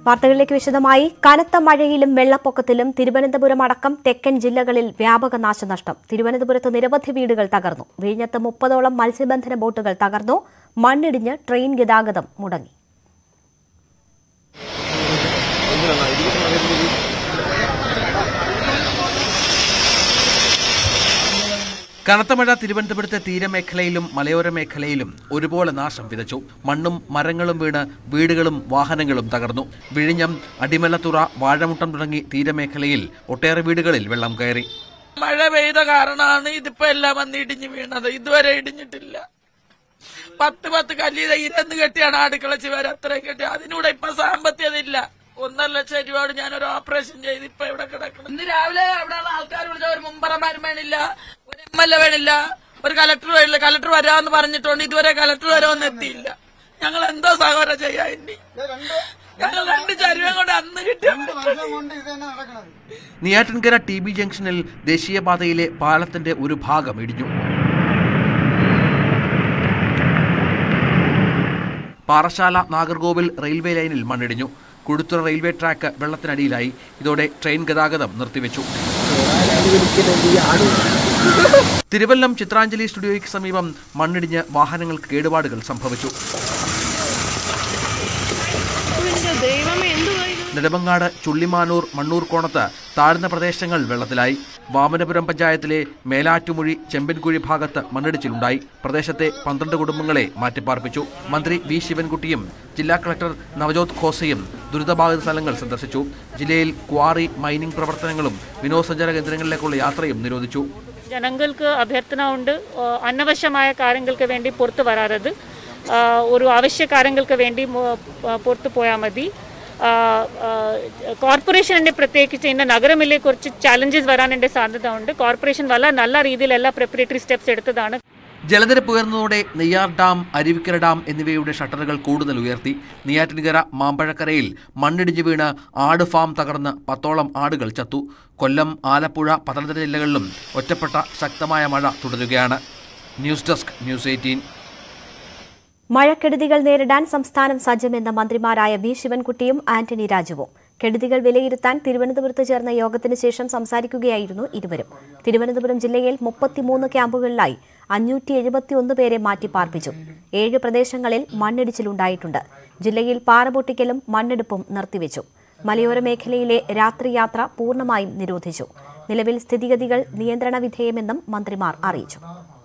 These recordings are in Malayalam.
വാർത്തകളിലേക്ക് വിശദമായി കനത്ത മഴയിലും വെള്ളപ്പൊക്കത്തിലും തിരുവനന്തപുരം അടക്കം തെക്കൻ ജില്ലകളിൽ വ്യാപക നാശനഷ്ടം തിരുവനന്തപുരത്ത് നിരവധി വീടുകൾ തകർന്നു വിഴിഞ്ഞത്ത് മുപ്പതോളം മത്സ്യബന്ധന ബോട്ടുകൾ തകർന്നു മണ്ണിടിഞ്ഞ് ട്രെയിൻ ഗതാഗതം മുടങ്ങി കനത്ത മഴ തിരുവനന്തപുരത്തെ തീരമേഖലയിലും മലയോര മേഖലയിലും ഒരുപോലെ നാശം വിതച്ചു മണ്ണും മരങ്ങളും വീണ് വീടുകളും വാഹനങ്ങളും തകർന്നു വിഴിഞ്ഞം അടിമലത്തുറ വാഴമുട്ടം തുടങ്ങി തീരമേഖലയിൽ ഒട്ടേറെ വീടുകളിൽ വെള്ളം കയറി മഴ പെയ്ത കാരണമാണ് ഇതിപ്പോ എല്ലാം വന്ന് ഇടിഞ്ഞു വീണത് ഇതുവരെ ഇടിഞ്ഞിട്ടില്ല പത്ത് പത്ത് കല്ലിത ഇരന്ന് കെട്ടിയാണ് അടുക്കള ചിവർ അത്രയും കെട്ടി അതിനൂടെ ഇപ്പൊ സാമ്പത്തികതയില്ല ഒന്നര ലക്ഷം രൂപയോട് ഞാൻ ഒരു ഓപ്പറേഷൻ ചെയ്ത് ഇപ്പൊ ഇവിടെ കിടക്കണം ഇന്ന് രാവിലെ അവിടെ ആൾക്കാർ വിളിച്ച ഒരു മുമ്പറമാരും വേണില്ല ഒരു എം എൽ എ വേണില്ല ഒരു കലക്ടർ വേണില്ല കലക്ടർ വരാമെന്ന് പറഞ്ഞിട്ടുണ്ട് ഇതുവരെ കലക്ടർ വരാമെന്ന് എത്തിയില്ല ഞങ്ങൾ എന്തോ സഹോദരം ചെയ്യാ ഇനി ഞങ്ങൾ രണ്ട് ചരുവം കൊണ്ട് അന്ന് കിട്ടിയ നെയ്യാറ്റിൻകര ടി ബി ജംഗ്ഷനിൽ ദേശീയപാതയിലെ പാലത്തിന്റെ ഒരു ഭാഗം ഇടിഞ്ഞു പാറശാല നാഗർകോവിൽ റെയിൽവേ ലൈനിൽ മണ്ണിടിഞ്ഞു കുഴുത്തുറ റെയിൽവേ ട്രാക്ക് വെള്ളത്തിനടിയിലായി ഇതോടെ ട്രെയിൻ ഗതാഗതം നിർത്തിവെച്ചു തിരുവല്ലം ചിത്രാഞ്ജലി സ്റ്റുഡിയോയ്ക്ക് സമീപം മണ്ണിടിഞ്ഞ് വാഹനങ്ങൾക്ക് കേടുപാടുകൾ സംഭവിച്ചു നെടുമങ്ങാട് ചുള്ളിമാനൂർ മണ്ണൂർ കോണത്ത് താഴ്ന്ന പ്രദേശങ്ങൾ വെള്ളത്തിലായി വാമനപുരം പഞ്ചായത്തിലെ മേലാറ്റുമുഴി ചെമ്പൻകുഴി ഭാഗത്ത് മണ്ണിടിച്ചിലുണ്ടായി പ്രദേശത്തെ പന്ത്രണ്ട് കുടുംബങ്ങളെ മാറ്റിപ്പാർപ്പിച്ചു മന്ത്രി വി ശിവൻകുട്ടിയും ജില്ലാ കളക്ടർ നവജോത് ഖോസയും ദുരിതബാധിത സ്ഥലങ്ങൾ സന്ദർശിച്ചു ജില്ലയിൽ ക്വാറി മൈനിംഗ് പ്രവർത്തനങ്ങളും വിനോദസഞ്ചാര കേന്ദ്രങ്ങളിലേക്കുള്ള യാത്രയും നിരോധിച്ചു ജനങ്ങൾക്ക് അഭ്യർത്ഥന ഉണ്ട് ആ, അനവശ്യമായ കാര്യങ്ങൾക്ക് വേണ്ടി പുറത്തു വരാറത് ആ, ഒരു ആവശ്യ കാര്യങ്ങൾക്ക് വേണ്ടി മു- പ- പുറത്തു പോയാൽ മതി ആ, ആ, കോർപ്പറേഷൻ്റെ പ്രത്യേകിച്ച് ഇന്ന് നഗരമിലെ കുറച്ച് ചാലഞ്ചസ് വരാനുള്ള സാധ്യത ഉണ്ട് കോർപ്പറേഷൻ വളരെ നല്ല രീതിയിൽ എല്ലാ പ്രിപ്പറേറ്ററി സ്റ്റെപ്സ് എടുത്തതാണ് ജലനിരപ്പ് ഉയർന്നതോടെ നെയ്യാർ ഡാം അരുവിക്കര ഡാം എന്നിവയുടെ ഷട്ടറുകൾ കൂടുതൽ ഉയർത്തി നെയ്യാറ്റിൻകര മാമ്പഴക്കരയിൽ മണ്ണിടിഞ്ഞു വീണ് ആട് ഫാം തകർന്ന് പത്തോളം ആടുകൾ ചത്തു കൊല്ലം ആലപ്പുഴ പത്തനംതിട്ട ജില്ലകളിലും ഒറ്റപ്പെട്ട ശക്തമായ മഴ തുടരുകയാണ് ന്യൂസ് ഡെസ്ക് ന്യൂസ് എയ്റ്റീൻ മഴക്കെടുതികൾ നേരിടാൻ സംസ്ഥാനം സജ്ജമെന്ന മന്ത്രിമാരായ വി ശിവൻകുട്ടിയും ആന്റണി രാജുവും കെടുതികൾ വിലയിരുത്താൻ തിരുവനന്തപുരത്ത് ചേർന്ന യോഗത്തിന് ശേഷം സംസാരിക്കുകയായിരുന്നു ഇരുവരും തിരുവനന്തപുരം ജില്ലയിൽ മുപ്പത്തിമൂന്ന് ക്യാമ്പുകളിലായി അഞ്ഞൂറ്റി എഴുപത്തിയൊന്ന് പേരെ മാറ്റിപ്പാർപ്പിച്ചു ഏഴ് പ്രദേശങ്ങളിൽ മണ്ണിടിച്ചിലുണ്ടായിട്ടുണ്ട് ജില്ലയിൽ പാറ പൊട്ടിക്കലും മണ്ണെടുപ്പും നിർത്തിവെച്ചു മലയോര മേഖലയിലെ രാത്രിയാത്ര പൂർണ്ണമായും നിരോധിച്ചു നിലവിൽ സ്ഥിതിഗതികൾ നിയന്ത്രണ വിധേയമെന്നും മന്ത്രിമാർ അറിയിച്ചു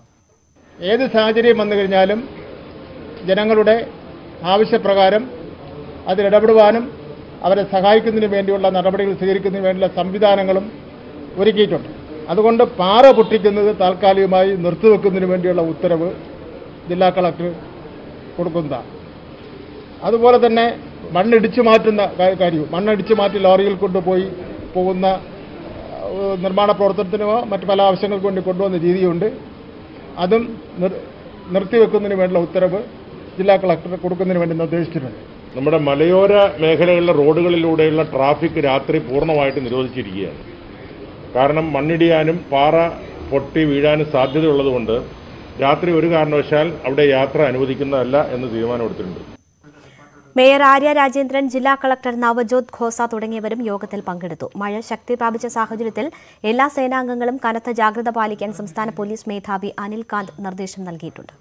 ഏത് സാഹചര്യം വന്നു കഴിഞ്ഞാലും ജനങ്ങളുടെ ആവശ്യപ്രകാരം അതിലിടപെടുവാനും അവരെ സഹായിക്കുന്നതിന് വേണ്ടിയുള്ള നടപടികൾ സ്വീകരിക്കുന്നതിന് വേണ്ടിയുള്ള സംവിധാനങ്ങളും ഒരുക്കിയിട്ടുണ്ട് അതുകൊണ്ട് പാറ പൊട്ടിക്കുന്നത് താൽക്കാലികമായി നിർത്തിവെക്കുന്നതിന് വേണ്ടിയുള്ള ഉത്തരവ് ജില്ലാ കളക്ടർ കൊടുക്കുന്നതാണ് അതുപോലെ തന്നെ മണ്ണിടിച്ചു മാറ്റുന്ന കാ- കാര്യവും മണ്ണിടിച്ചു മാറ്റി ലോറിയിൽ കൊണ്ടുപോയി പോകുന്ന ഏഹ്, നിർമ്മാണ പ്രവർത്തനത്തിനോ മറ്റു പല ആവശ്യങ്ങൾക്ക് വേണ്ടി കൊണ്ടുവന്ന രീതിയുണ്ട് അതും നിർ നിർത്തിവെക്കുന്നതിന് വേണ്ടിയുള്ള ഉത്തരവ് ജില്ലാ കളക്ടർ കൊടുക്കുന്നതിന് വേണ്ടി നിർദ്ദേശിച്ചിട്ടുണ്ട് നമ്മുടെ മലയോര മേഖലകളിലെ റോഡുകളിലൂടെയുള്ള ട്രാഫിക് രാത്രി പൂർണ്ണമായിട്ട് നിരോധിച്ചിരിക്കുകയാണ് കാരണം മണ്ണിടിയാനും പാറ പൊട്ടി വീഴാനും സാധ്യതയുള്ളതുകൊണ്ട് രാത്രി ഒരു കാരണവശാൽ അവിടെ യാത്ര അനുവദിക്കുന്നതല്ല എന്ന് തീരുമാനമെടുത്തിട്ടുണ്ട് മേയർ ആര്യ രാജേന്ദ്രൻ ജില്ലാ കളക്ടർ നവജോത് ഖോസ തുടങ്ങിയവരും യോഗത്തിൽ പങ്കെടുത്തു മഴ ശക്തി പ്രാപിച്ച സാഹചര്യത്തിൽ എല്ലാ സേനാംഗങ്ങളും കനത്ത ജാഗ്രത പാലിക്കാൻ സംസ്ഥാന പോലീസ് മേധാവി അനിൽ കാന്ത് നിർദ്ദേശം നൽകിയിട്ടുണ്ട്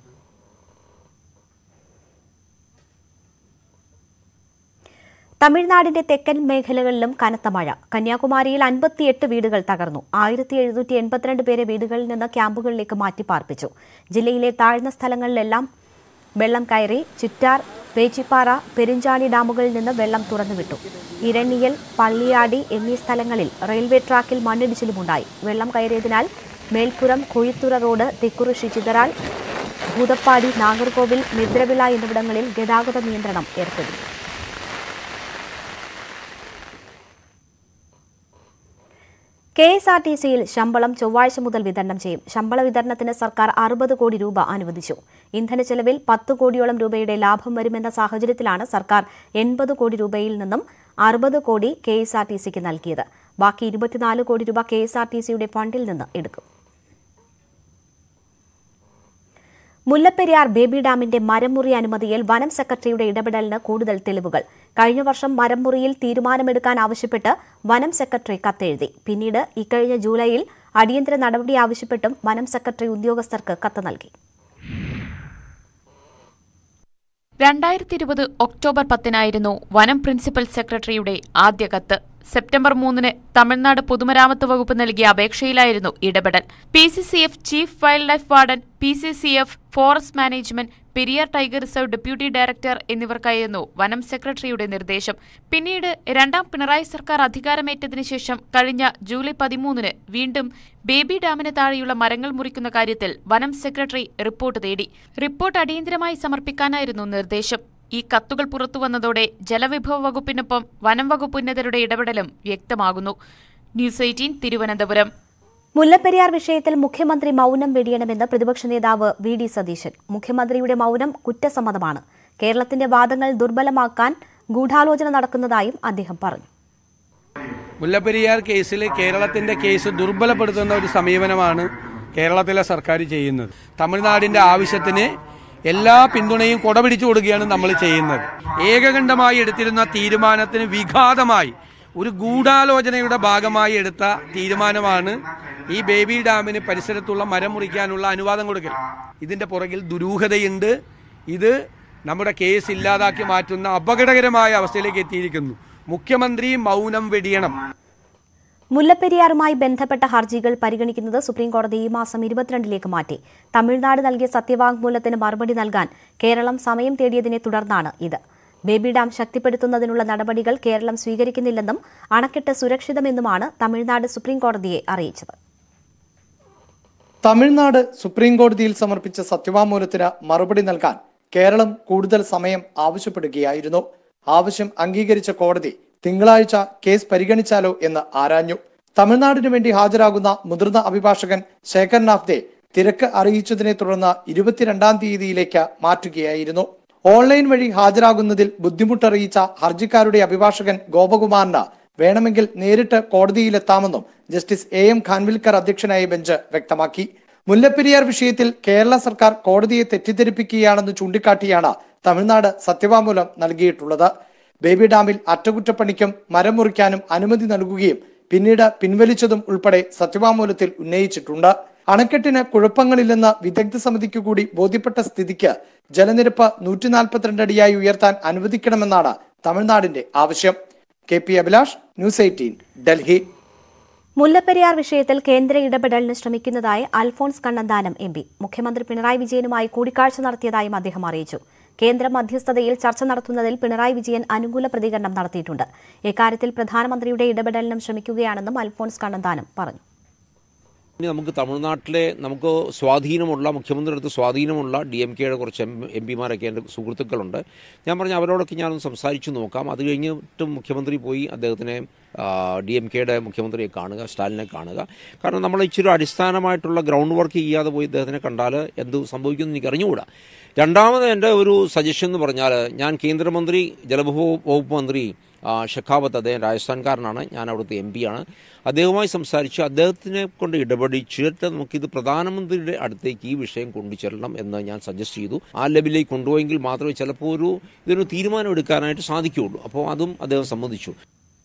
തമിഴ്നാടിന്റെ തെക്കൻ മേഖലകളിലും കനത്ത മഴ കന്യാകുമാരിയിൽ അൻപത്തിയെട്ട് വീടുകൾ തകർന്നു ആയിരത്തി എഴുന്നൂറ്റി എൺപത്തിരണ്ട് പേരെ വീടുകളിൽ നിന്ന് ക്യാമ്പുകളിലേക്ക് മാറ്റിപ്പാർപ്പിച്ചു ജില്ലയിലെ താഴ്ന്ന സ്ഥലങ്ങളിലെല്ലാം വെള്ളം കയറി ചിറ്റാർ പേച്ചിപ്പാറ പെരിഞ്ചാണി ഡാമുകളിൽ നിന്ന് വെള്ളം തുറന്നുവിട്ടു ഇരണിയൽ പള്ളിയാടി എന്നീ സ്ഥലങ്ങളിൽ റെയിൽവേ ട്രാക്കിൽ മണ്ണിടിച്ചിലുമുണ്ടായി വെള്ളം കയറിയതിനാൽ മേൽപ്പുറം കൊഴിത്തുറ റോഡ് തെക്കുറിശി ചിതറാൽ ഭൂതപ്പാടി നാഗർകോവിൽ മിദ്രവിള എന്നിവിടങ്ങളിൽ ഗതാഗത നിയന്ത്രണം ഏർപ്പെടുത്തി കെ എസ് ആർ ടി സിയിൽ ശമ്പളം ചൊവ്വാഴ്ച മുതൽ വിതരണം ചെയ്യും ശമ്പള വിതരണത്തിന് സർക്കാർ അറുപത് കോടി രൂപ അനുവദിച്ചു ഇന്ധന ചെലവിൽ പത്ത് കോടിയോളം രൂപയുടെ ലാഭം വരുമെന്ന സാഹചര്യത്തിലാണ് സർക്കാർ എൺപത് കോടി രൂപയിൽ നിന്നും അറുപത് കോടി കെ എസ് ആർ ടി സിക്ക് നൽകിയത് ബാക്കി ഇരുപത്തിനാല് കോടി രൂപ കെ എസ് ആർ ടി സിയുടെ ഫണ്ടിൽ നിന്ന് എടുക്കും മുല്ലപ്പെരിയാർ ബേബി ഡാമിന്റെ മരംമുറി അനുമതിയിൽ വനം സെക്രട്ടറിയുടെ ഇടപെടലിന് കൂടുതൽ തെളിവുകൾ കഴിഞ്ഞ വർഷം മരംമുറിയിൽ തീരുമാനമെടുക്കാൻ ആവശ്യപ്പെട്ട് വനം സെക്രട്ടറി കത്തെഴുതി പിന്നീട് ഇക്കഴിഞ്ഞ ജൂലൈയിൽ അടിയന്തര നടപടി ആവശ്യപ്പെട്ടും വനം സെക്രട്ടറി ഉദ്യോഗസ്ഥർക്ക് കത്ത് നൽകി രണ്ടായിരത്തി ഇരുപത് ഒക്ടോബർ പത്തിനായിരുന്നു വനം പ്രിൻസിപ്പൽ സെക്രട്ടറിയുടെ ആദ്യ കത്ത് സെപ്റ്റംബർ മൂന്നിന് തമിഴ്നാട് പൊതുമരാമത്ത് വകുപ്പ് നൽകിയ അപേക്ഷയിലായിരുന്നു ഇടപെടൽ P C C F chief wild life warden P C C F forest management Periyar tiger reserve deputy director എന്നിവർക്കായിരുന്നു വനം സെക്രട്ടറിയുടെ നിർദ്ദേശം പിന്നീട് രണ്ടാം പിണറായി സർക്കാർ അധികാരമേറ്റതിനു ശേഷം കഴിഞ്ഞ ജൂലൈ പതിമൂന്നിന് വീണ്ടും ബേബി ഡാമിന് താഴെയുള്ള മരങ്ങൾ മുറിക്കുന്ന കാര്യത്തിൽ വനം സെക്രട്ടറി റിപ്പോർട്ട് തേടി റിപ്പോർട്ട് അടിയന്തരമായി സമർപ്പിക്കാനായിരുന്നു നിർദ്ദേശം ഈ കത്തുകൾ പുറത്തുവന്നതോടെ ജലവിഭവ വകുപ്പിനൊപ്പം വനം വകുപ്പ് ഉന്നതരുടെ ഇടപെടലും വ്യക്തമാകുന്നു ന്യൂസ് എയ്റ്റീൻ തിരുവനന്തപുരം മുല്ലപ്പെരിയാർ വിഷയത്തിൽ മുഖ്യമന്ത്രി മൌനം വെടിയണമെന്ന് പ്രതിപക്ഷ നേതാവ് വി ഡി സതീശൻ മുഖ്യമന്ത്രിയുടെ മൌനം കുറ്റസമ്മതമാണ് കേരളത്തിന്റെ വാദങ്ങൾ ദുർബലമാക്കാൻ ഗൂഢാലോചന നടക്കുന്നതായും അദ്ദേഹം പറഞ്ഞു മുല്ലപ്പെരിയാർ കേസിൽ കേരളത്തിന്റെ കേസ് ദുർബലപ്പെടുത്തുന്ന ഒരു സമീപനമാണ് കേരളത്തിലെ സർക്കാർ ചെയ്യുന്നത് തമിഴ്നാടിന്റെ ആവശ്യത്തിന് എല്ലാ പിന്തുണയും കൊടപിടിച്ചു കൊടുക്കുകയാണ് നമ്മൾ ചെയ്യുന്നത് ഏകകണ്ഠമായി എടുത്തിരുന്ന തീരുമാനത്തിന് വിഘാതമായി ഒരു ഗൂഢാലോചനയുടെ ഭാഗമായി എടുത്ത തീരുമാനമാണ് ഈ ബേബി ഡാമിന് പരിസരത്തുള്ള മരം മുറിക്കാനുള്ള അനുവാദം കൊടുക്കൽ ഇതിന്റെ പുറകിൽ ദുരൂഹതയുണ്ട് ഇത് നമ്മുടെ കേസ് ഇല്ലാതാക്കി മാറ്റുന്ന അപകടകരമായ അവസ്ഥയിലേക്ക് എത്തിയിരിക്കുന്നു മുഖ്യമന്ത്രി മൗനം വെടിയണം മുല്ലപ്പെരിയാറുമായി ബന്ധപ്പെട്ട ഹർജികൾ പരിഗണിക്കുന്നത് സുപ്രീംകോടതി ഈ മാസം ഇരുപത്തിരണ്ടിലേക്ക് മാറ്റി തമിഴ്നാട് നൽകിയ സത്യവാങ്മൂലത്തിന് മറുപടി നൽകാൻ കേരളം സമയം തേടിയതിനെ തുടർന്നാണ് ഇത് ബേബി ഡാം ശക്തിപ്പെടുത്തുന്നതിനുള്ള നടപടികൾ കേരളം സ്വീകരിക്കുന്നില്ലെന്നും അണക്കെട്ട് സുരക്ഷിതമെന്നുമാണ് തമിഴ്നാട് സുപ്രീംകോടതിയെ അറിയിച്ചത് തമിഴ്നാട് സുപ്രീം കോടതിയിൽ സമർപ്പിച്ച സത്യവാങ്മൂലത്തിന് മറുപടി നൽകാൻ കേരളം കൂടുതൽ സമയം ആവശ്യപ്പെടുകയായിരുന്നു ആവശ്യം അംഗീകരിച്ച കോടതി തിങ്കളാഴ്ച കേസ് പരിഗണിച്ചാലോ എന്ന് ആരാഞ്ഞു തമിഴ്നാടിനു വേണ്ടി ഹാജരാകുന്ന മുതിർന്ന അഭിഭാഷകൻ ശേഖർ നാഫ്ദെ തിരക്ക് അറിയിച്ചതിനെ തുടർന്ന് ഇരുപത്തിരണ്ടാം തീയതിയിലേക്ക് മാറ്റുകയായിരുന്നു ഓൺലൈൻ വഴി ഹാജരാകുന്നതിൽ ബുദ്ധിമുട്ടറിയിച്ച ഹർജിക്കാരുടെ അഭിഭാഷകൻ ഗോപകുമാറിന് വേണമെങ്കിൽ നേരിട്ട് കോടതിയിലെത്താമെന്നും ജസ്റ്റിസ് എ എം ഖാൻവിൽക്കർ അധ്യക്ഷനായ ബെഞ്ച് വ്യക്തമാക്കി മുല്ലപ്പെരിയാർ വിഷയത്തിൽ കേരള സർക്കാർ കോടതിയെ തെറ്റിദ്ധരിപ്പിക്കുകയാണെന്ന് ചൂണ്ടിക്കാട്ടിയാണ് തമിഴ്നാട് സത്യവാങ്മൂലം നൽകിയിട്ടുള്ളത് ബേബി ഡാമിൽ അറ്റകുറ്റപ്പണിക്കും മരം മുറിക്കാനും അനുമതി നൽകുകയും പിന്നീട് പിൻവലിച്ചതും ഉൾപ്പെടെ സത്യവാങ്മൂലത്തിൽ ഉന്നയിച്ചിട്ടുണ്ട് അണക്കെട്ടിന് കുഴപ്പങ്ങളില്ലെന്ന് വിദഗ്ധ സമിതിക്ക് കൂടി ബോധ്യപ്പെട്ട സ്ഥിതിക്ക് ജലനിരപ്പ് നൂറ്റി നാൽപ്പത്തിരണ്ട് അടിയായി ഉയർത്താൻ അനുവദിക്കണമെന്നാണ് തമിഴ്നാടിന്റെ ആവശ്യം K P Abhilash news eighteen Delhi Mullaperiyar വിഷയത്തിൽ കേന്ദ്ര ഇടപെടലിന് ശ്രമിക്കുന്നതായി അൽഫോൺസ് കണ്ണന്താനം എം പി മുഖ്യമന്ത്രി പിണറായി വിജയനുമായി കൂടിക്കാഴ്ച നടത്തിയതായും അദ്ദേഹം അറിയിച്ചു കേന്ദ്ര മധ്യസ്ഥതയിൽ ചർച്ച നടത്തുന്നതിൽ പിണറായി വിജയൻ അനുകൂല പ്രതികരണം നടത്തിയിട്ടുണ്ട് ഇക്കാര്യത്തിൽ പ്രധാനമന്ത്രിയുടെ ഇടപെടലിനും ശ്രമിക്കുകയാണെന്നും അൽഫോൺസ് കണ്ണന്താനം പറഞ്ഞു ഇനി നമുക്ക് തമിഴ്നാട്ടിലെ നമുക്ക് സ്വാധീനമുള്ള മുഖ്യമന്ത്രിയുടെ അടുത്ത് സ്വാധീനമുള്ള ഡി എം കെയുടെ കുറച്ച് എം എം പിമാരൊക്കെ എൻ്റെ സുഹൃത്തുക്കളുണ്ട് ഞാൻ പറഞ്ഞ അവരോടൊക്കെ ഞാനൊന്ന് സംസാരിച്ചു നോക്കാം അത് കഴിഞ്ഞിട്ടും മുഖ്യമന്ത്രി പോയി അദ്ദേഹത്തിനെ ഡി എം കെയുടെ മുഖ്യമന്ത്രിയെ കാണുക സ്റ്റാലിനെ കാണുക കാരണം നമ്മൾ ഇച്ചിരി അടിസ്ഥാനമായിട്ടുള്ള ഗ്രൗണ്ട് വർക്ക് ചെയ്യാതെ പോയി അദ്ദേഹത്തിനെ കണ്ടാൽ എന്ത് സംഭവിക്കുമെന്ന് എനിക്ക് അറിഞ്ഞുകൂടാ രണ്ടാമത് എൻ്റെ ഒരു സജഷൻ എന്ന് പറഞ്ഞാൽ ഞാൻ കേന്ദ്രമന്ത്രി ജലവിഭവ വകുപ്പ് മന്ത്രി ആ, ഷെഖാവത്ത് അദ്ദേഹം രാജസ്ഥാൻകാരനാണ് ഞാൻ അവിടുത്തെ എം പിയാണ് അദ്ദേഹവുമായി സംസാരിച്ച് അദ്ദേഹത്തിനെ കൊണ്ട് ഇടപെടിച്ചിട്ട് നമുക്കിത് പ്രധാനമന്ത്രിയുടെ അടുത്തേക്ക് ഈ വിഷയം കൊണ്ടുചെല്ലണം എന്ന് ഞാൻ സജസ്റ്റ് ചെയ്തു ആ ലെവലിലേക്ക് കൊണ്ടുപോയെങ്കിൽ മാത്രമേ ചിലപ്പോൾ ഒരു ഇതിനൊരു തീരുമാനം എടുക്കാനായിട്ട് സാധിക്കുകയുള്ളൂ അപ്പോൾ അതും അദ്ദേഹം സമ്മതിച്ചു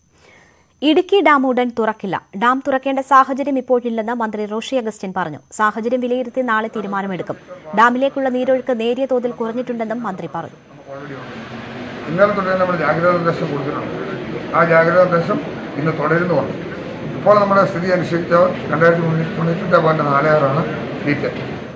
ഇടുക്കി ഡാം ഉടൻ തുറക്കില്ല ഡാം തുറക്കേണ്ട സാഹചര്യം ഇപ്പോഴില്ലെന്ന് മന്ത്രി റോഷി അഗസ്റ്റിൻ പറഞ്ഞു സാഹചര്യം വിലയിരുത്തി നാളെ തീരുമാനമെടുക്കും ഡാമിലേക്കുള്ള നീരൊഴുക്ക് നേരിയ തോതിൽ കുറഞ്ഞിട്ടുണ്ടെന്നും മന്ത്രി പറഞ്ഞു ഇന്നലെ തൊട്ട് നമ്മൾ ജാഗ്രതാ നിർദ്ദേശം കൊടുത്തിട്ടുണ്ട് ആ ജാഗ്രതാ നിർദ്ദേശം ഇന്ന് തുടരുന്നുണ്ട് ഇപ്പോൾ നമ്മുടെ സ്ഥിതി അനുസരിച്ച് രണ്ടായിരത്തി തൊണ്ണൂറ്റെട്ട് പോയിന്റ് നാല് ആറാണ് മീറ്റർ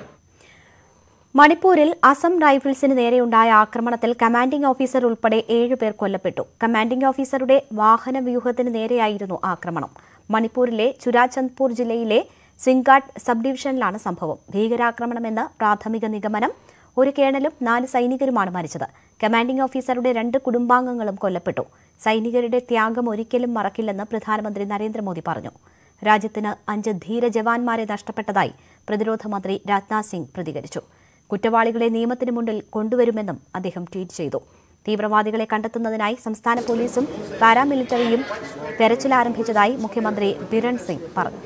മണിപ്പൂരിൽ അസം റൈഫിൾസിന് നേരെയുണ്ടായ ആക്രമണത്തിൽ കമാൻഡിംഗ് ഓഫീസർ ഉൾപ്പെടെ ഏഴ് പേർ കൊല്ലപ്പെട്ടു കമാൻഡിംഗ് ഓഫീസറുടെ വാഹന വ്യൂഹത്തിന് നേരെയായിരുന്നു ആക്രമണം മണിപ്പൂരിലെ ചുരാചന്ദ്പൂർ ജില്ലയിലെ സിംഗാട്ട് സബ് ഡിവിഷനിലാണ് സംഭവം ഭീകരാക്രമണമെന്ന് പ്രാഥമിക നിഗമനം ഒരു കേണലും നാല് സൈനികരുമാണ് മരിച്ചത് കമാൻഡിംഗ് ഓഫീസറുടെ രണ്ട് കുടുംബാംഗങ്ങളും കൊല്ലപ്പെട്ടു സൈനികരുടെ ത്യാഗം ഒരിക്കലും മറക്കില്ലെന്ന് പ്രധാനമന്ത്രി നരേന്ദ്രമോദി പറഞ്ഞു രാജ്യത്തിന് അഞ്ച് ധീര ജവാന്മാരെ നഷ്ടപ്പെട്ടതായി പ്രതിരോധ മന്ത്രി രാജ്നാഥ് സിംഗ് പ്രതികരിച്ചു കുറ്റവാളികളെ നിയമത്തിന് മുന്നിൽ കൊണ്ടുവരുമെന്നും അദ്ദേഹം ട്വീറ്റ് ചെയ്തു തീവ്രവാദികളെ കണ്ടെത്തുന്നതിനായി സംസ്ഥാന പോലീസും പാരാമിലിറ്ററിയും തെരച്ചിൽ ആരംഭിച്ചതായി മുഖ്യമന്ത്രി ബിരൺ സിംഗ് പറഞ്ഞു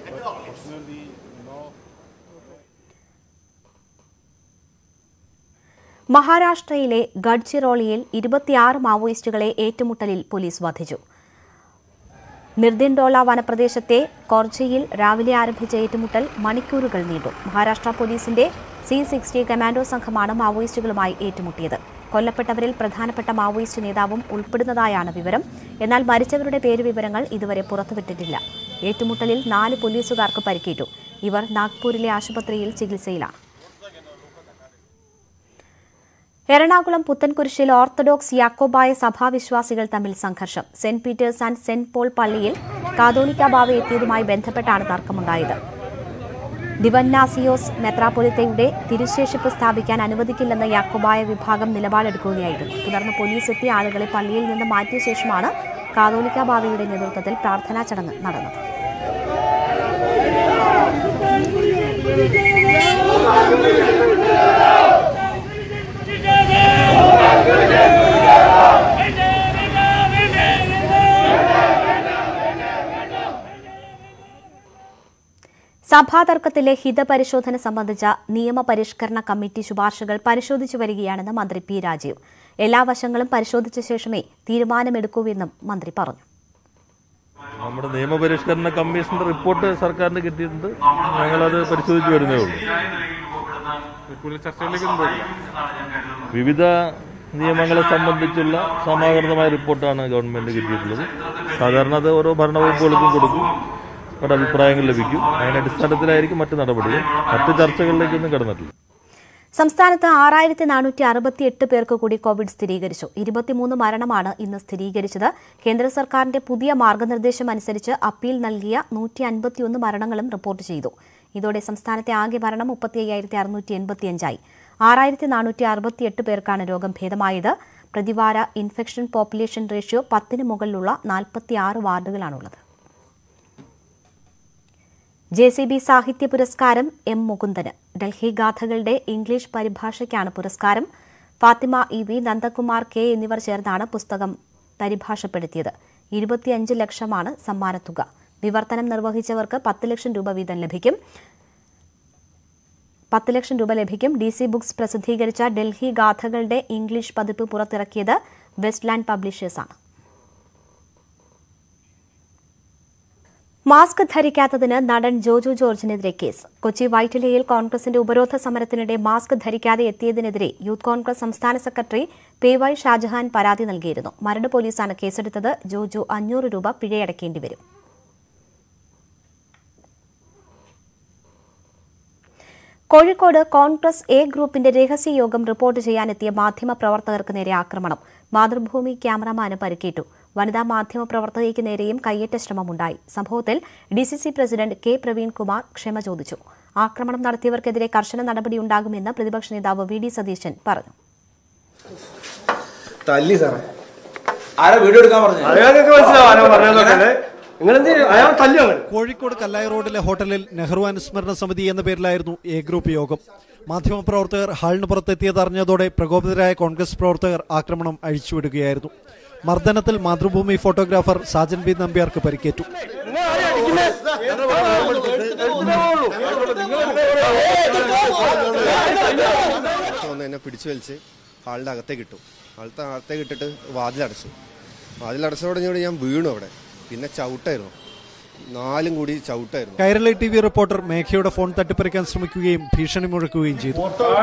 മഹാരാഷ്ട്രയിലെ ഗഡ്ചിറോളിയിൽ ഇരുപത്തിയാറ് മാവോയിസ്റ്റുകളെ ഏറ്റുമുട്ടലിൽ പോലീസ് വധിച്ചു നിർദിൻഡോള വനപ്രദേശത്തെ കോർജയിൽ രാവിലെ ആരംഭിച്ച ഏറ്റുമുട്ടൽ മണിക്കൂറുകൾ നീണ്ടു മഹാരാഷ്ട്ര പോലീസിന്റെ സി സിക്സ്റ്റി കമാൻഡോ സംഘമാണ് മാവോയിസ്റ്റുകളുമായി ഏറ്റുമുട്ടിയത് കൊല്ലപ്പെട്ടവരിൽ പ്രധാനപ്പെട്ട മാവോയിസ്റ്റ് നേതാവും ഉൾപ്പെടുന്നതായാണ് വിവരം എന്നാൽ മരിച്ചവരുടെ പേരുവിവരങ്ങൾ ഇതുവരെ പുറത്തുവിട്ടിട്ടില്ല ഏറ്റുമുട്ടലിൽ നാല് പോലീസുകാർക്ക് പരിക്കേറ്റു ഇവർ നാഗ്പൂരിലെ ആശുപത്രിയിൽ ചികിത്സയിലാണ് എറണാകുളം പുത്തൻകുരിശിൽ ഓർത്തഡോക്സ് യാക്കോബായ സഭാവിശ്വാസികൾ തമ്മിൽ സംഘർഷം Saint Peter's and Saint Paul പള്ളിയിൽ കാതോലിക്ക ബാവ എത്തിയതുമായി ബന്ധപ്പെട്ടാണ് തർക്കമുണ്ടായത് ദിവന്നാസിയോസ് മെത്രാപൊലിത്തയുടെ തിരുശേഷിപ്പ് സ്ഥാപിക്കാൻ അനുവദിക്കില്ലെന്ന് യാക്കോബായ വിഭാഗം നിലപാടെടുക്കുകയായിരുന്നു തുടർന്ന് പോലീസ് എത്തിയ ആളുകളെ പള്ളിയിൽ നിന്ന് മാറ്റിയ ശേഷമാണ് കാതോലിക്ക ബാവയുടെ നേതൃത്വത്തിൽ പ്രാർത്ഥനാ ചടങ്ങ് നടന്നത് സഭാതർക്കത്തിലെ ഹിതപരിശോധന സംബന്ധിച്ച നിയമപരിഷ്കരണ കമ്മിറ്റി ശുപാർശകൾ പരിശോധിച്ചു വരികയാണെന്ന് മന്ത്രി പി രാജീവ് എല്ലാ വശങ്ങളും പരിശോധിച്ച ശേഷമേ തീരുമാനമെടുക്കൂവെന്നും മന്ത്രി പറഞ്ഞു നമ്മുടെ നിയമപരിഷ്കരണ കമ്മീഷന്റെ റിപ്പോർട്ട് സർക്കാരിന് കിട്ടിയിട്ടുണ്ട് ഞങ്ങളത് പരിശോധിച്ച് വരുന്നേ ഉള്ളൂ വിവിധ നിയമങ്ങളെ സംബന്ധിച്ചുള്ള സമാഹൃതമായ റിപ്പോർട്ടാണ് ഗവൺമെന്റ് കിട്ടിയിട്ടുള്ളത് സാധാരണ അത് ഓരോ ഭരണവകുപ്പുകൾക്കും കൊടുക്കും അവരുടെ അഭിപ്രായങ്ങൾ ലഭിക്കും അതിന്റെ അടിസ്ഥാനത്തിലായിരിക്കും മറ്റു നടപടികൾ മറ്റു ചർച്ചകളിലേക്കൊന്നും കടന്നിട്ടില്ല സംസ്ഥാനത്ത് ആറായിരത്തി നാനൂറ്റി അറുപത്തിയെട്ട് പേർക്ക് കൂടി കോവിഡ് സ്ഥിരീകരിച്ചു ഇരുപത്തിമൂന്ന് മരണമാണ് ഇന്ന് സ്ഥിരീകരിച്ചത് കേന്ദ്ര സർക്കാരിന്റെ പുതിയ മാർഗനിർദ്ദേശം അനുസരിച്ച് അപ്പീൽ നൽകിയ നൂറ്റി അൻപത്തിയൊന്ന് മരണങ്ങളും റിപ്പോർട്ട് ചെയ്തു ഇതോടെ സംസ്ഥാനത്തെ ആകെ മരണം മുപ്പത്തി അയ്യായിരത്തി അറുന്നൂറ്റി എൺപത്തിയഞ്ചായി ആറായിരത്തി നാനൂറ്റി അറുപത്തിയെട്ട് പേർക്കാണ് രോഗം ഭേദമായത് പ്രതിവാര ഇൻഫെക്ഷൻ പോപ്പുലേഷൻ റേഷ്യോ പത്തിന് മുകളിലുള്ള നാൽപ്പത്തിയാറ് വാർഡുകളാണുള്ളത് ജെ സി ബി സാഹിത്യ പുരസ്കാരം എം മുകുന്ദന് ഡൽഹി ഗാഥകളുടെ ഇംഗ്ലീഷ് പരിഭാഷയ്ക്കാണ് പുരസ്കാരം Fathima E V Nandakumar K എന്നിവർ ചേർന്നാണ് പുസ്തകം പരിഭാഷപ്പെടുത്തിയത് ഇരുപത്തിയഞ്ച് ലക്ഷമാണ് സമ്മാനത്തുക വിവർത്തനം നിർവഹിച്ചവർക്ക് പത്ത് ലക്ഷം രൂപ വീതം ലഭിക്കും പത്ത് ലക്ഷം രൂപ ലഭിക്കും ഡി സി ബുക്സ് പ്രസിദ്ധീകരിച്ച ഡൽഹി ഗാഥകളുടെ ഇംഗ്ലീഷ് പതിപ്പ് പുറത്തിറക്കിയത് വെസ്റ്റ്ലാൻഡ് പബ്ലിഷേഴ്സാണ് മാസ്ക് ധരിക്കാത്തതിന് നടൻ ജോജു ജോർജിനെതിരെ കേസ് കൊച്ചി വൈറ്റിലയിൽ കോൺഗ്രസിന്റെ ഉപരോധ സമരത്തിനിടെ മാസ്ക് ധരിക്കാതെ എത്തിയതിനെതിരെ യൂത്ത് കോൺഗ്രസ് സംസ്ഥാന സെക്രട്ടറി പി വൈ ഷാജഹാൻ പരാതി നൽകിയിരുന്നു മരട് പോലീസാണ് കേസെടുത്തത് ജോജു അഞ്ഞൂറ് രൂപ പിഴയടക്കേണ്ടി വരും കോഴിക്കോട് കോൺഗ്രസ് എ ഗ്രൂപ്പിന്റെ രഹസ്യ യോഗം റിപ്പോർട്ട് ചെയ്യാനെത്തിയ മാധ്യമ പ്രവർത്തകർക്ക് നേരെ ആക്രമണം മാതൃഭൂമി ക്യാമറമാന് പരിക്കേറ്റു വനിതാ മാധ്യമ പ്രവർത്തകയ്ക്ക് നേരെയും കയ്യേറ്റ ശ്രമമുണ്ടായി സംഭവത്തിൽ ഡിസിസി പ്രസിഡന്റ് കെ പ്രവീൺകുമാർ ക്ഷമ ചോദിച്ചു ആക്രമണം നടത്തിയവർക്കെതിരെ കർശന നടപടിയുണ്ടാകുമെന്ന് പ്രതിപക്ഷ നേതാവ് വി ഡി സതീശൻ പറഞ്ഞു തല്ലി സാറേ ആരാ വീഡിയോ എടുക്കാൻ പറഞ്ഞു അയാൾക്ക് മനസ്സിലാവും ആരോ പറഞ്ഞതൊക്കെ നിങ്ങളെന്ത് അയാൾ തല്ലി അങ്ങനെ കോഴിക്കോട് കല്ലായി റോഡിലെ ഹോട്ടലിൽ നെഹ്റു അനുസ്മരണ സമിതി എന്ന പേരിലായിരുന്നു എ ഗ്രൂപ്പ് യോഗം മാധ്യമപ്രവർത്തകർ ഹാളിന് പുറത്തെത്തിയതറിഞ്ഞതോടെ പ്രകോപിതരായ കോൺഗ്രസ് പ്രവർത്തകർ ആക്രമണം അഴിച്ചുവിടുകയായിരുന്നു മർദ്ദനത്തിൽ മാതൃഭൂമി ഫോട്ടോഗ്രാഫർ സാജൻ ബി നമ്പ്യാർക്ക് പരിക്കേറ്റു വന്ന് എന്നെ പിടിച്ചു വലിച്ച് ഹാളിൻ്റെ അകത്തേക്ക് ഇട്ടു ഹാളത്തെ അകത്തേക്ക് ഇട്ടിട്ട് വാതിലടച്ചു വാതിലടച്ചതോടെ ഞാൻ വീണു അവിടെ പിന്നെ ചവിട്ടായിരുന്നു നാലും കൂടി ചവിട്ടായിരുന്നു കൈരളി ടി വി റിപ്പോർട്ടർ മേഘയുടെ ഫോൺ തട്ടിപ്പറിക്കാൻ ശ്രമിക്കുകയും ഭീഷണി മുഴക്കുകയും ചെയ്തു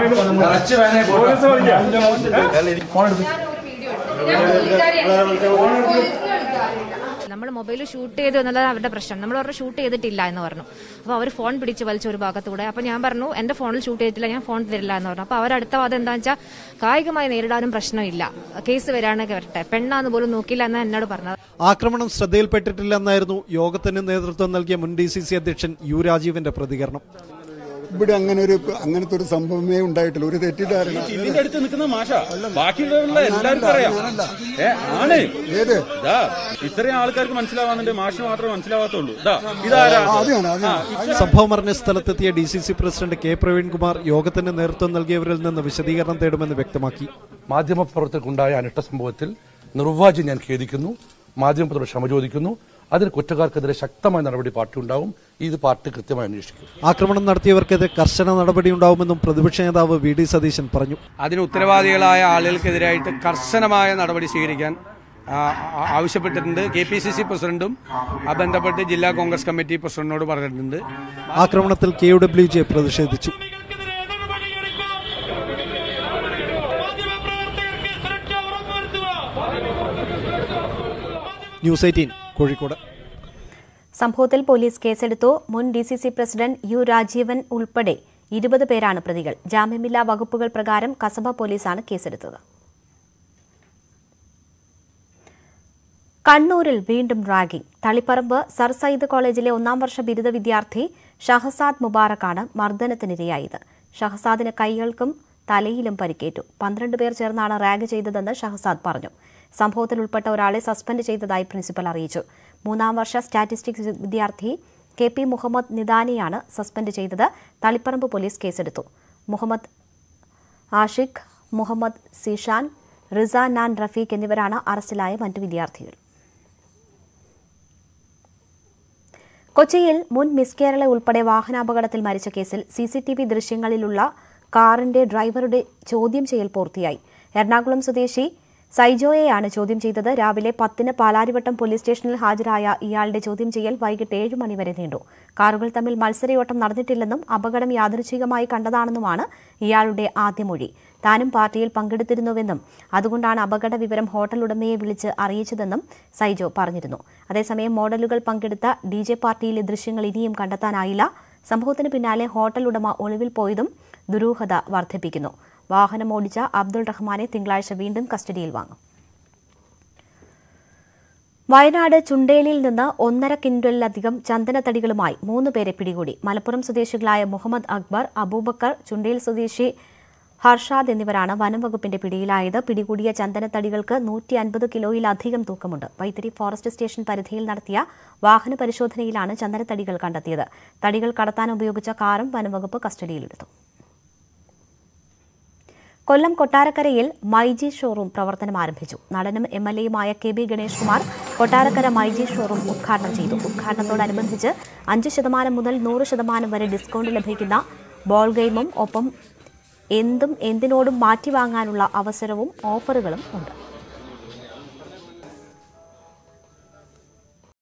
നമ്മൾ മൊബൈൽ ഷൂട്ട് ചെയ്തു എന്നുള്ളത് അവരുടെ പ്രശ്നം നമ്മൾ അവരുടെ ഷൂട്ട് ചെയ്തിട്ടില്ല എന്ന് പറഞ്ഞു അപ്പോൾ അവർ ഫോൺ പിടിച്ച് വലിച്ച ഒരു ഭാഗത്തൂടെ അപ്പോൾ ഞാൻ പറഞ്ഞു എന്റെ ഫോണിൽ ഷൂട്ട് ചെയ്തിട്ടില്ല ഞാൻ ഫോൺ തരില്ല എന്ന് പറഞ്ഞു അപ്പോൾ അവരടുത്ത വാദം എന്താണെന്ന് വെച്ചാൽ കായികമായി നേരിടാനും പ്രശ്നമില്ല കേസ് വരാനൊക്കെ വരട്ടെ പെണ്ണാന്ന് പോലും നോക്കില്ല എന്നാണ് എന്നോട് പറഞ്ഞത് ആക്രമണം ശ്രദ്ധയിൽപ്പെട്ടിട്ടില്ലെന്നായിരുന്നു യോഗത്തിന് നേതൃത്വം നൽകിയ മുൻ ഡി സി സി അധ്യക്ഷൻ യു രാജീവിന്റെ പ്രതികരണം ഇവിടെ അങ്ങനെ ഒരു അങ്ങനത്തെ ഒരു സംഭവമേ ഉണ്ടായിട്ടില്ല ഒരു തെറ്റിദ്ധാരണ ചില്ലിന്റെ അടുത്ത് നിൽക്കുന്ന മാഷ ബാക്കിയുള്ള എല്ലാവർക്കും അറിയാം ഏ ആണ് ഏത് ദാ ഇത്രയും ആൾക്കാർക്ക് മനസ്സിലാവാന്നുണ്ട് മാഷിന് മാത്രമേ മനസ്സിലാവാത്തുള്ളൂ ദാ ഇതാരാ ആ, സംഭവം അറിഞ്ഞ സ്ഥലത്തെത്തിയ D C C president K Praveenkumar യോഗത്തിന് നേതൃത്വം നൽകിയവരിൽ നിന്ന് വിശദീകരണം തേടുമെന്ന് വ്യക്തമാക്കി മാധ്യമപ്രവർത്തകർക്കുണ്ടായ അനിഷ്ട സംഭവത്തിൽ നിർവാചി ഞാൻ ഖേദിക്കുന്നു മാധ്യമപ്രവർത്തകർ ക്ഷമ ചോദിക്കുന്നു അതിന് കുറ്റക്കാർക്കെതിരെ ശക്തമായ നടപടി പാർട്ടി ഉണ്ടാവും ഇത് പാർട്ടി കൃത്യമായി അന്വേഷിക്കും ആക്രമണം നടത്തിയവർക്കെതിരെ കർശന നടപടിയുണ്ടാവുമെന്നും പ്രതിപക്ഷ നേതാവ് വി ഡി സതീശൻ പറഞ്ഞു അതിന് ഉത്തരവാദികളായ ആളുകൾക്കെതിരായിട്ട് കർശനമായ നടപടി സ്വീകരിക്കാൻ ആ, ആ- ആവശ്യപ്പെട്ടിട്ടുണ്ട് കെ പി സി സി പ്രസിഡന്റും ആ ബന്ധപ്പെട്ട് ജില്ലാ കോൺഗ്രസ് കമ്മിറ്റി പ്രസിഡന്റിനോട് പറഞ്ഞിട്ടുണ്ട് ആക്രമണത്തിൽ കെ യു ഡബ്ല്യു ജെ പ്രതിഷേധിച്ചു ന്യൂസ് എയ്റ്റീൻ കോഴിക്കോട് സംഭവത്തിൽ പോലീസ് കേസെടുത്തു മുൻ D C C president U Rajeevan ഉൾപ്പെടെ ഇരുപത് പേരാണ് പ്രതികൾ ജാമ്യമില്ലാ വകുപ്പുകൾ പ്രകാരം കസബ പോലീസാണ് കേസെടുത്തത് കണ്ണൂരിൽ വീണ്ടും റാഗിംഗ് തളിപ്പറമ്പ് സർ സയ്യിദ് കോളേജിലെ ഒന്നാം വർഷ ബിരുദ വിദ്യാർത്ഥി ഷഹസാദ് മുബാറക്കാണ് മർദ്ദനത്തിനിരയായത് ഷഹസാദിന് കൈകൾക്കും തലയിലും പരിക്കേറ്റു പന്ത്രണ്ട് പേർ ചേർന്നാണ് റാഗ് ചെയ്തതെന്ന് ഷഹസാദ് പറഞ്ഞു സംഭവത്തിൽ ഉൾപ്പെട്ട ഒരാളെ സസ്പെൻഡ് ചെയ്തതായി പ്രിൻസിപ്പൽ അറിയിച്ചു മൂന്നാം വർഷ സ്റ്റാറ്റിസ്റ്റിക്സ് വിദ്യാർത്ഥി കെ പി മുഹമ്മദ് നിദാനിയാണ് സസ്പെൻഡ് ചെയ്തത് തളിപ്പറമ്പ് പോലീസ് കേസെടുത്തു മുഹമ്മദ് ആഷിഖ് മുഹമ്മദ് സിഷാൻ റിസ നാൻ റഫീഖ് എന്നിവരാണ് അറസ്റ്റിലായ മറ്റു വിദ്യാർത്ഥികൾ കൊച്ചിയിൽ മുൻ മിസ് കേരള ഉൾപ്പെടെ വാഹനാപകടത്തിൽ മരിച്ച കേസിൽ സി സി ടി വി ദൃശ്യങ്ങളിലുള്ള കാറിന്റെ ഡ്രൈവറുടെ ചോദ്യം ചെയ്യൽ പൂർത്തിയായി എറണാകുളം സ്വദേശി സൈജോയെയാണ് ചോദ്യം ചെയ്തത് രാവിലെ പത്തിന് പാലാരിവട്ടം പോലീസ് സ്റ്റേഷനിൽ ഹാജരായ ഇയാളുടെ ചോദ്യം ചെയ്യൽ വൈകിട്ട് ഏഴ് മണിവരെ നീണ്ടു കാറുകൾ തമ്മിൽ മത്സരയോട്ടം നടന്നിട്ടില്ലെന്നും അപകടം യാദൃച്ഛികമായി കണ്ടതാണെന്നുമാണ് ഇയാളുടെ ആദ്യ മൊഴി താനും പാർട്ടിയിൽ പങ്കെടുത്തിരുന്നുവെന്നും അതുകൊണ്ടാണ് അപകട വിവരം ഹോട്ടൽ ഉടമയെ വിളിച്ച് അറിയിച്ചതെന്നും സൈജോ പറഞ്ഞിരുന്നു അതേസമയം മോഡലുകൾ പങ്കെടുത്ത ഡി ജെ പാർട്ടിയിലെ ദൃശ്യങ്ങൾ ഇനിയും കണ്ടെത്താനായില്ല സംഭവത്തിന് പിന്നാലെ ഹോട്ടൽ ഉടമ ഒളിവിൽ പോയതും ദുരൂഹത വർദ്ധിപ്പിക്കുന്നു വാഹനം ഓടിച്ച അബ്ദുൾ റഹ്മാനെ തിങ്കളാഴ്ച വീണ്ടും കസ്റ്റഡിയിൽ വാങ്ങും വയനാട് ചുണ്ടേലിയിൽ നിന്ന് ഒന്നര കിൻഡലിലധികം ചന്ദനത്തടികളുമായി മൂന്ന് പേരെ പിടികൂടി മലപ്പുറം സ്വദേശികളായ മുഹമ്മദ് അക്ബർ അബൂബക്കർ ചുണ്ടേൽ സ്വദേശി ഹർഷാദ് എന്നിവരാണ് വനം വകുപ്പിന്റെ പിടിയിലായത് പിടികൂടിയ ചന്ദനത്തടികൾക്ക് നൂറ്റി അൻപത് കിലോയിലധികം തൂക്കമുണ്ട് വൈത്തിരി ഫോറസ്റ്റ് സ്റ്റേഷൻ പരിധിയിൽ നടത്തിയ വാഹന പരിശോധനയിലാണ് ചന്ദനത്തടികൾ കണ്ടെത്തിയത് തടികൾ കടത്താൻ ഉപയോഗിച്ച കാറും വനംവകുപ്പ് കസ്റ്റഡിയിലെടുത്തു കൊല്ലം കൊട്ടാരക്കരയിൽ മൈജി ഷോറൂം പ്രവർത്തനം ആരംഭിച്ചു നടനും എം എൽ എയുമായ K B Ganesh Kumar Kottarakkara myG showroom ഉദ്ഘാടനം ചെയ്തു ഉദ്ഘാടനത്തോടനുബന്ധിച്ച് അഞ്ച് ശതമാനം മുതൽ നൂറ് ശതമാനം വരെ ഡിസ്കൗണ്ട് ലഭിക്കുന്ന ബോൾ ഗെയിമും ഒപ്പം എന്തും എന്തിനോടും മാറ്റി വാങ്ങാനുള്ള അവസരവും ഓഫറുകളും ഉണ്ട്